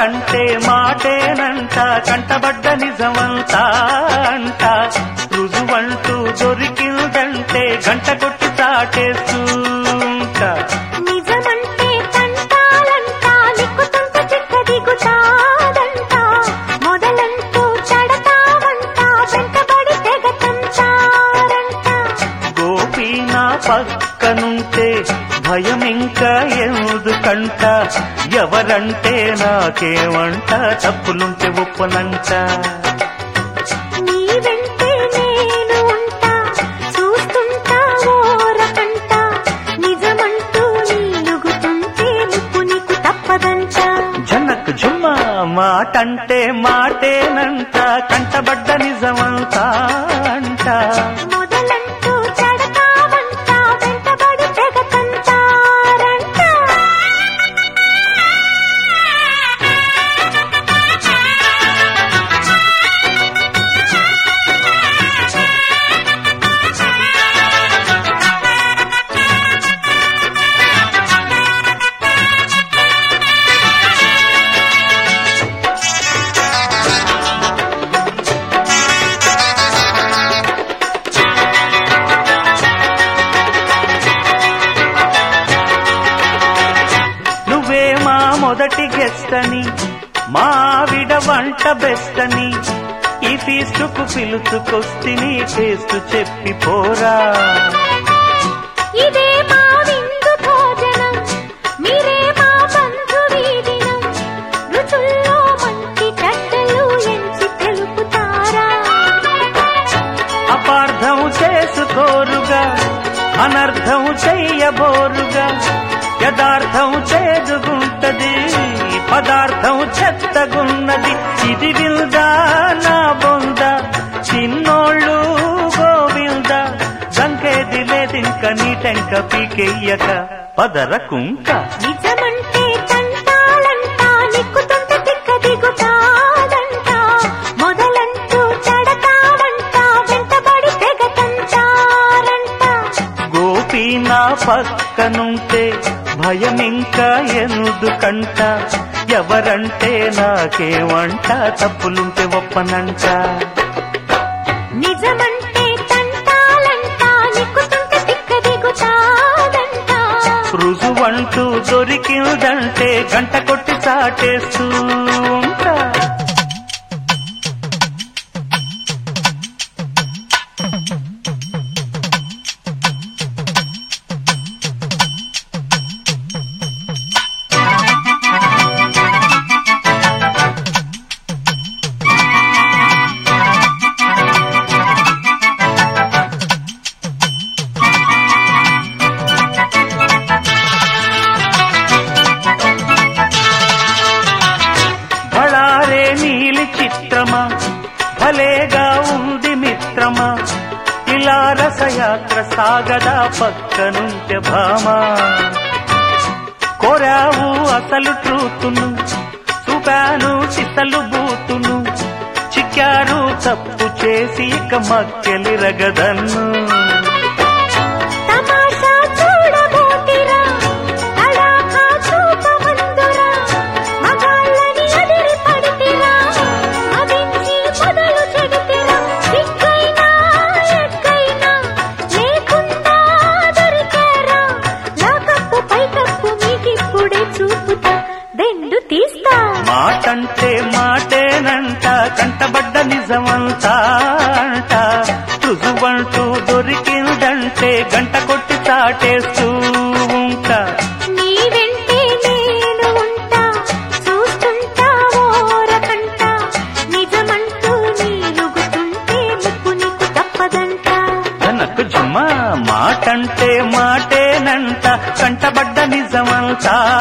మాటంటే మాటేనంట కంటబడ్డ నిజమంతా అంట రుజువంటూ దొరికిందంటే గంట కొట్టి చాటేస్తుంట నిజమంటే తంటాలంటా నిక్కుతుంటే చిక్క దిగుతాదంట మొదలంటూ చెడతావంటా వెంటబడి తెగ తంటారంట గోపి నా పక్కనుంటే భయం ఇంకా ఎందుకంట ఎవరంటే నాకేమంట తప్పులుంటే ఒప్పనంట నీ వెంటే నేను ఉంటా చూస్తుంటా ఓరకంట నిజమంటూ నీలుగుతుంటే ముప్పు నీకు తప్పదంట జనక్ జుమ్మ మాటంటే మాటేనంట కంటబడ్డ నిజమంతా అంట మొదలంటూ చెడతావంట వెంటబడి తెగ తంటారంట నువ్వే మా మొదటి గెస్ట్ అని మా ఆవిడ వంట బెస్ట్ అని ఈ ఫీస్టుకు పిలుచుకొస్తిని టేస్ట్ చెప్పి పోరా ఇదే మా విందు భోజనం మీరే మా బంధు వీధినం రుచుల్లో మంచి చెడ్డలు ఎంచి తెలుపుతారా అపార్థం చేసుకోరుగా అనర్థం చెయ్యబోరుగా యథార్థం చేదుగుంటది పదార్థం చెత్తగున్నది ఇది విల్దా నా బొంద చిన్నోళ్ళు గోవింద దంకేది లేదింక నీటెంక పీకెయ్యక పదర కుంక నిజమంటే తంటాలంట నిక్కుతుంటే తిక్క దిగుతాదంట మొదలంటూ చెడతావంట వెంటబడి తెగ తంటారంట గోపి నా పక్కనుంటే భయం ఇంకా ఎందుకంట ఎవరంటే నాకేమంట తప్పులుంటే ఒప్పనంట నిజమంటే తంటాలంట నిక్కుతుంటే తిక్క దిగుతాదంట రుజువంటూ దొరికిందంటే గంట కొట్టి చాటేస్తూ ఉంటా బళారే నీలి చిత్రమా భలేగా ఉంది మిత్రమా ఇలా రసయాత్ర సాగదా పక్కనుంటే భామా కోరావు అసలు ట్రూతును చూపాను చిత్తలు బూతును చిక్కారు తప్పు చేసి ఇక మక్కెలిరగదన్ను తమాషా చూడబోతిరా తడాఖా చూపమందురా మగాళ్ళని అదిరి పడితిరా మదించి మొదలు చెడితిరా సిగ్గైనా ఎక్కైనా లేకుండా దొరికారా లాకప్పు పైకప్పు మీకిప్పుడే చూపుతా దెండు తీస్తా మాటంటే మాటేనంట కంటబడ్డ నిజమంతా అంట రుజువంటూ దొరికిందంటే గంట కొట్టి చాటేస్తూ ఉంటా నీ వెంటే నేను ఉంటా చూస్తుంటా ఓరకంట నిజమంటూ నీలుగుతుంటే ముప్పు నీకు తప్పదంట తనకు జుమ్మ మాటంటే మాటేనంట కంటబడ్డ నిజమంతా